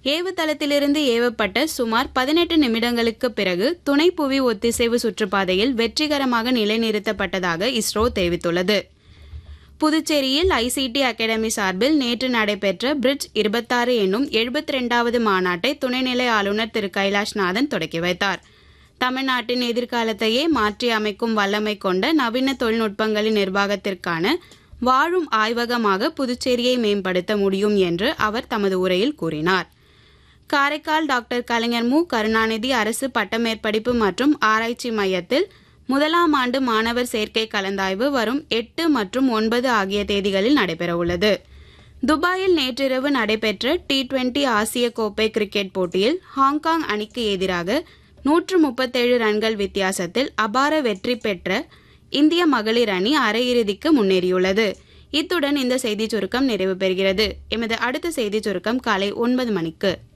ஏவுதளத்திலிருந்து ஏவப்பட்ட சுமார் பதினெட்டு நிமிடங்களுக்கு பிறகு துணை புவி ஒத்திசைவு சுற்றுப்பாதையில் வெற்றிகரமாக நிலைநிறுத்தப்பட்டதாக இஸ்ரோ தெரிவித்துள்ளது புதுச்சேரியில் ஐசிடி அகாடமி சார்பில் நேற்று நடைபெற்ற பிரிட்ஜ் இருபத்தாறு என்னும் எழுபத்தி ரெண்டாவது மாநாட்டை துணைநிலை ஆளுநர் திரு கைலாஷ்நாதன் தொடக்கி வைத்தார் தமிழ்நாட்டின் எதிர்காலத்தையே மாற்றி அமைக்கும் வல்லமை கொண்ட நவீன தொழில்நுட்பங்களின் நிர்வாகத்திற்கான வாழும் ஆய்வகமாக புதுச்சேரியை மேம்படுத்த முடியும் என்று அவர் தமது உரையில் கூறினார் காரைக்கால் டாக்டர் கலைஞர் மு கருணாநிதி அரசு பட்டமேற்படிப்பு மற்றும் ஆராய்ச்சி மையத்தில் முதலாம் ஆண்டு மாணவர் சேர்க்கை கலந்தாய்வு வரும் எட்டு மற்றும் ஒன்பது ஆகிய தேதிகளில் நடைபெறவுள்ளது துபாயில் நேற்றிரவு நடைபெற்ற டி டுவெண்டி ஆசிய கோப்பை கிரிக்கெட் போட்டியில் ஹாங்காங் அணிக்கு எதிராக நூற்று முப்பத்தேழு ரன்கள் வித்தியாசத்தில் அபார வெற்றி பெற்ற இந்திய மகளிர் அணி அரையிறுதிக்கு முன்னேறியுள்ளது இத்துடன் இந்த செய்திச் சுருக்கம் நிறைவு பெறுகிறது எமது அடுத்த செய்திச் சுருக்கம் காலை ஒன்பது மணிக்கு